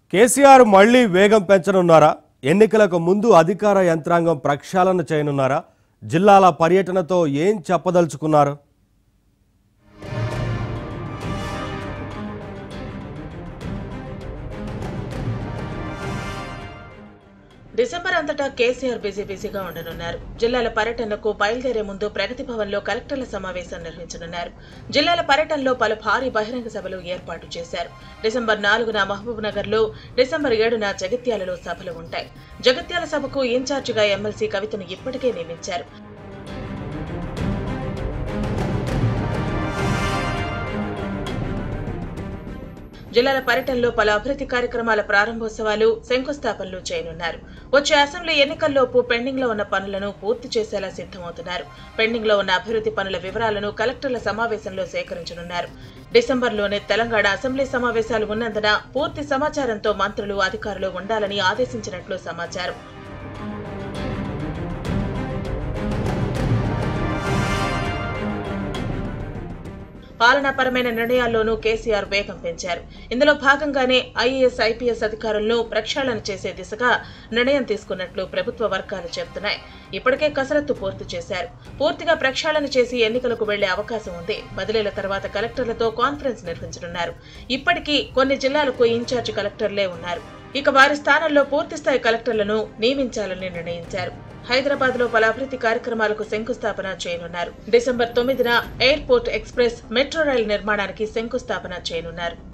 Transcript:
కేసీఆర్ మళ్లీ వేగం పెంచనున్నారా ఎన్నికలకు ముందు అధికార యంత్రాంగం ప్రక్షాళన చేయనున్నారా జిల్లాల పర్యటనతో ఏం చెప్పదలుచుకున్నారు డిసెంబర్ అంతటా కేసీఆర్ బిజీ బిజీగా ఉండనున్నారు జిల్లాల పర్యటనకు బయలుదేరే ముందు ప్రగతి భవన్ లో కలెక్టర్ల సమావేశం నిర్వహించనున్నారు జిల్లాల పర్యటనలో పలు భారీ బహిరంగ సభలు ఏర్పాటు చేశారు డిసెంబర్ నాలుగున మహబూబ్ నగర్ లో డిసెంబర్ ఏడున జగిత్యాలలో సభలు ఉంటాయి జగిత్యాల సభకు ఇన్ఛార్జిగా ఎమ్మెల్సీ కవితను ఇప్పటికే నియమించారు జిల్లాల పర్యటనలో పలు అభివృద్ధి కార్యక్రమాల ప్రారంభోత్సవాలు శంకుస్థాపనలు చేయనున్నారు వచ్చే అసెంబ్లీ ఎన్నికల్లోపు పెండింగ్ లో ఉన్న పనులను పూర్తి చేసేలా సిద్ధమవుతున్నారు పెండింగ్ లో ఉన్న అభివృద్ధి పనుల వివరాలను కలెక్టర్ల సమావేశంలో సేకరించనున్నారు డిసెంబర్లోనే తెలంగాణ అసెంబ్లీ సమావేశాలు ఉన్నందున పూర్తి సమాచారంతో మంత్రులు అధికారులు ఉండాలని ఆదేశించినట్లు సమాచారం పాలనాపరమైన నిర్ణయాల్లోనూ కేసీఆర్ వేగం పెంచారు ఇందులో భాగంగానే ఐఏఎస్ ఐపీఎస్ అధికారులను ప్రక్షాళన చేసే దిశగా నిర్ణయం తీసుకున్నట్లు ప్రభుత్వ వర్గాలు చెబుతున్నాయి ఇప్పటికే కసరత్తు పూర్తి చేశారు పూర్తిగా ప్రక్షాళన చేసి ఎన్నికలకు వెళ్లే అవకాశం ఉంది బదిలీల తర్వాత కలెక్టర్లతో కాన్ఫరెన్స్ నిర్వహించనున్నారు ఇప్పటికీ కొన్ని జిల్లాలకు ఇన్ఛార్జ్ కలెక్టర్లే ఉన్నారు ఇక వారి స్థానంలో పూర్తిస్థాయి కలెక్టర్లను నియమించాలని నిర్ణయించారు హైదరాబాద్ లో పలు అభివృద్ధి కార్యక్రమాలకు శంకుస్థాపన చేయనున్నారు డిసెంబర్ తొమ్మిదిన ఎయిర్పోర్ట్ ఎక్స్ప్రెస్ మెట్రో రైల్ నిర్మాణానికి శంకుస్థాపన చేయనున్నారు